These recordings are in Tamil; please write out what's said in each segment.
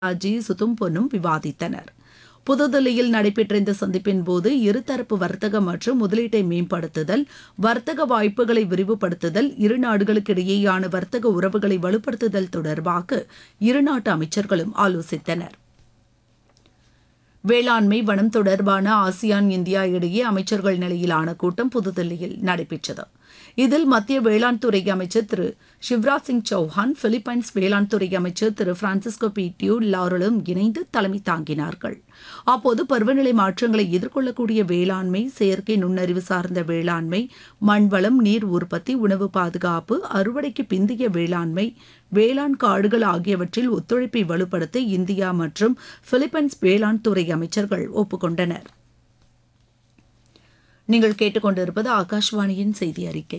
ராஜி சுதும்பொன்னும் விவாதித்தனர் புதுதில்லியில் நடைபெற்ற இந்த சந்திப்பின் போது இருதரப்பு வர்த்தகம் மற்றும் முதலீட்டை மேம்படுத்துதல் வர்த்தக வாய்ப்புகளை விரிவுபடுத்துதல் இரு நாடுகளுக்கிடையேயான வர்த்தக உறவுகளை வலுப்படுத்துதல் தொடர்பாக இரு நாட்டு அமைச்சர்களும் ஆலோசித்தனர் வேளாண்மை வனம் தொடர்பான ஆசியான் இந்தியா இடையே அமைச்சர்கள் நிலையிலான கூட்டம் புதுதில்லியில் நடைபெற்றது இதில் மத்திய வேளாண் துறை அமைச்சர் திரு சிவராஜ் சிங் சௌஹான் பிலிப்பைன்ஸ் வேளாண் துறை அமைச்சர் திரு பிரான்சிஸ்கோ பீட்டியூ லாரலும் இணைந்து தலைமை தாங்கினார்கள் அப்போது பருவநிலை மாற்றங்களை எதிர்கொள்ளக்கூடிய வேளாண்மை செயற்கை நுண்ணறிவு சார்ந்த வேளாண்மை மண்வளம் நீர் உற்பத்தி உணவு பாதுகாப்பு அறுவடைக்கு பிந்தைய வேளாண்மை வேளாண் காடுகள் ஆகியவற்றில் ஒத்துழைப்பை வலுப்படுத்த இந்தியா மற்றும் பிலிப்பைன்ஸ் வேளாண் துறை அமைச்சர்கள் ஒப்புக்கொண்டனர் நீங்கள் கேட்டுக்கொண்டிருப்பது ஆகாஷ்வாணியின் செய்தி அறிக்கை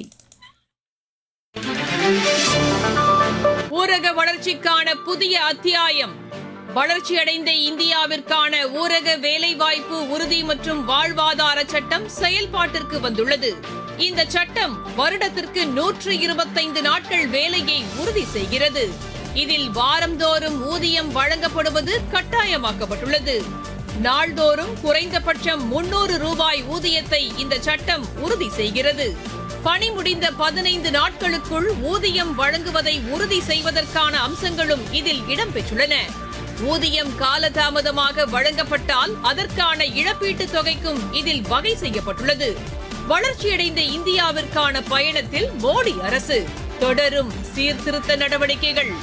ஊரக வளர்ச்சிக்கான புதிய அத்தியாயம் வளர்ச்சியடைந்த இந்தியாவிற்கான ஊரக வேலைவாய்ப்பு உறுதி மற்றும் வாழ்வாதார சட்டம் செயல்பாட்டிற்கு வந்துள்ளது இந்த சட்டம் வருடத்திற்கு நூற்று இருபத்தைந்து நாட்கள் வேலையை உறுதி செய்கிறது இதில் வாரந்தோறும் ஊதியம் வழங்கப்படுவது கட்டாயமாக்கப்பட்டுள்ளது நாள்தோறும் குறைந்தபட்சம் முன்னூறு ரூபாய் ஊதியத்தை இந்த சட்டம் உறுதி செய்கிறது பணி முடிந்த பதினைந்து நாட்களுக்குள் ஊதியம் வழங்குவதை உறுதி செய்வதற்கான அம்சங்களும் இதில் இடம்பெற்றுள்ளன ஊதியம் காலதாமதமாக வழங்கப்பட்டால் அதற்கான இழப்பீட்டுத் தொகைக்கும் இதில் வகை செய்யப்பட்டுள்ளது வளர்ச்சியடைந்த இந்தியாவிற்கான பயணத்தில் மோடி அரசு தொடரும் சீர்திருத்த நடவடிக்கைகள்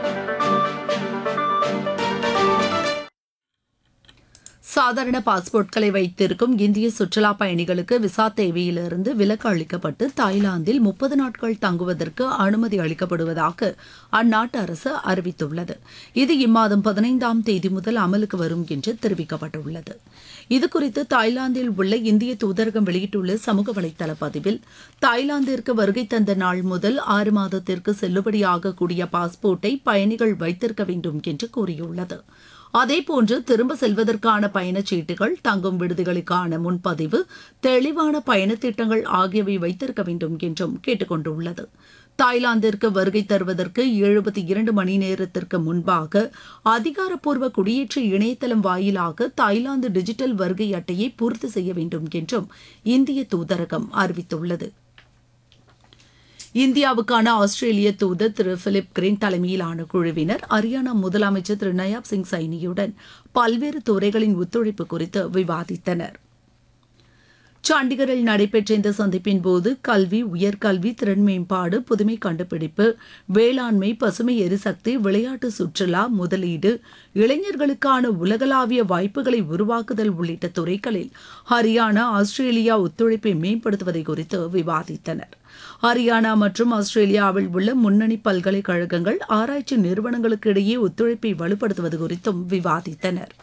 சாதாரண பாஸ்போர்ட்களை வைத்திருக்கும் இந்திய சுற்றுலா பயணிகளுக்கு விசா தேவையிலிருந்து விலக்கு அளிக்கப்பட்டு தாய்லாந்தில் முப்பது நாட்கள் தங்குவதற்கு அனுமதி அளிக்கப்படுவதாக அந்நாட்டு அரசு அறிவித்துள்ளது இது இம்மாதம் பதினைந்தாம் தேதி முதல் அமலுக்கு வரும் என்று தெரிவிக்கப்பட்டுள்ளது இதுகுறித்து தாய்லாந்தில் உள்ள இந்திய தூதரகம் வெளியிட்டுள்ள சமூக வலைதள பதிவில் தாய்லாந்திற்கு வருகை தந்த நாள் முதல் ஆறு மாதத்திற்கு செல்லுபடியாகக்கூடிய பாஸ்போர்ட்டை பயணிகள் வைத்திருக்க வேண்டும் என்று கூறியுள்ளது அதேபோன்று திரும்ப செல்வதற்கான பயணச்சீட்டுகள் தங்கும் விடுதிகளுக்கான முன்பதிவு தெளிவான பயணத் திட்டங்கள் ஆகியவை வைத்திருக்க வேண்டும் என்றும் கேட்டுக் கொண்டுள்ளது தாய்லாந்திற்கு வருகை தருவதற்கு எழுபத்தி இரண்டு மணி நேரத்திற்கு முன்பாக அதிகாரப்பூர்வ குடியேற்ற இணையதளம் வாயிலாக தாய்லாந்து டிஜிட்டல் வருகை அட்டையை பூர்த்தி செய்ய வேண்டும் என்றும் இந்திய தூதரகம் அறிவித்துள்ளது இந்தியாவுக்கான ஆஸ்திரேலிய தூதர் திரு பிலிப் கிரீன் தலைமையிலான குழுவினர் ஹரியானா முதலமைச்சர் திரு நயாப் சிங் சைனியுடன் பல்வேறு துறைகளின் ஒத்துழைப்பு குறித்து விவாதித்தனர் சண்டிகரில் நடைபெற்ற இந்த சந்திப்பின் போது கல்வி உயர்கல்வி திறன் மேம்பாடு புதுமை கண்டுபிடிப்பு வேளாண்மை பசுமை எரிசக்தி விளையாட்டு சுற்றுலா முதலீடு இளைஞர்களுக்கான உலகளாவிய வாய்ப்புகளை உருவாக்குதல் உள்ளிட்ட துறைகளில் ஹரியானா ஆஸ்திரேலியா ஒத்துழைப்பை மேம்படுத்துவதை குறித்து விவாதித்தனர் ஹரியானா மற்றும் ஆஸ்திரேலியாவில் உள்ள முன்னணி பல்கலைக்கழகங்கள் ஆராய்ச்சி நிறுவனங்களுக்கு இடையே ஒத்துழைப்பை வலுப்படுத்துவது குறித்தும் விவாதித்தனர்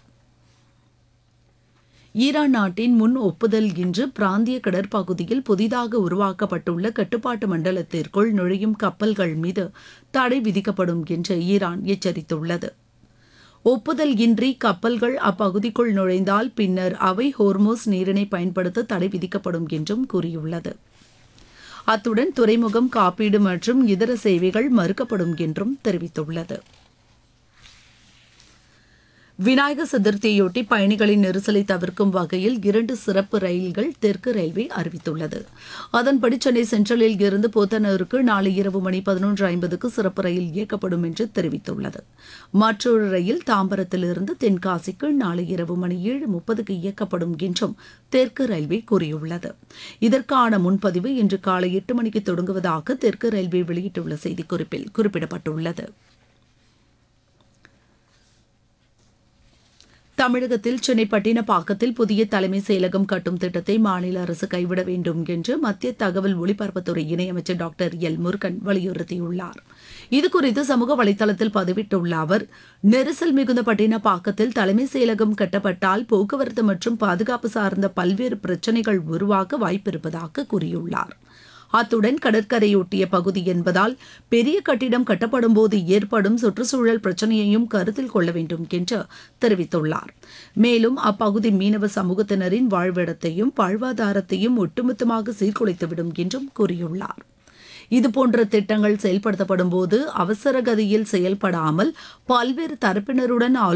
ஈரான் நாட்டின் முன் ஒப்புதல் இன்று பிராந்திய கடற்பகுதியில் புதிதாக உருவாக்கப்பட்டுள்ள கட்டுப்பாட்டு மண்டலத்திற்குள் நுழையும் கப்பல்கள் மீது தடை விதிக்கப்படும் என்று ஈரான் எச்சரித்துள்ளது ஒப்புதல் இன்றி கப்பல்கள் அப்பகுதிக்குள் நுழைந்தால் பின்னர் அவை ஹோர்மோஸ் நீரினை பயன்படுத்த தடை விதிக்கப்படும் என்றும் கூறியுள்ளது அத்துடன் துறைமுகம் காப்பீடு மற்றும் இதர சேவைகள் மறுக்கப்படும் என்றும் தெரிவித்துள்ளது விநாயகர் சதுர்த்தியொட்டி பயணிகளின் நெரிசலை தவிர்க்கும் வகையில் இரண்டு சிறப்பு ரயில்கள் தெற்கு ரயில்வே அறிவித்துள்ளது அதன்படி சென்னை சென்ட்ரலில் இருந்து போத்தனூருக்கு நாளை இரவு மணி பதினொன்று ஐம்பதுக்கு சிறப்பு ரயில் இயக்கப்படும் என்று தெரிவித்துள்ளது மற்றொரு ரயில் தாம்பரத்திலிருந்து தென்காசிக்கு நாளை இரவு மணி ஏழு முப்பதுக்கு இயக்கப்படும் என்றும் தெற்கு ரயில்வே கூறியுள்ளது இதற்கான முன்பதிவு இன்று காலை எட்டு மணிக்கு தொடங்குவதாக தெற்கு ரயில்வே வெளியிட்டுள்ள செய்திக்குறிப்பில் குறிப்பிடப்பட்டுள்ளது தமிழகத்தில் சென்னை பட்டினப்பாக்கத்தில் புதிய தலைமை செயலகம் கட்டும் திட்டத்தை மாநில அரசு கைவிட வேண்டும் என்று மத்திய தகவல் ஒலிபரப்புத்துறை இணையமைச்சர் டாக்டர் எல் முருகன் வலியுறுத்தியுள்ளார் இதுகுறித்து சமூக வலைதளத்தில் பதிவிட்டுள்ள அவர் நெரிசல் மிகுந்த பட்டினப்பாக்கத்தில் தலைமை செயலகம் கட்டப்பட்டால் போக்குவரத்து மற்றும் பாதுகாப்பு சார்ந்த பல்வேறு பிரச்சினைகள் உருவாக வாய்ப்பிருப்பதாக கூறியுள்ளார் அத்துடன் கடற்கரையொட்டிய பகுதி என்பதால் பெரிய கட்டிடம் கட்டப்படும் போது ஏற்படும் சுற்றுச்சூழல் பிரச்சனையையும் கருத்தில் கொள்ள வேண்டும் என்று தெரிவித்துள்ளார் மேலும் அப்பகுதி மீனவ சமூகத்தினரின் வாழ்விடத்தையும் வாழ்வாதாரத்தையும் ஒட்டுமொத்தமாக சீர்குலைத்துவிடும் என்றும் கூறியுள்ளார் இதுபோன்ற திட்டங்கள் செயல்படுத்தப்படும் போது அவசர கதியில் செயல்படாமல் பல்வேறு தரப்பினருடன் ஆலோசனை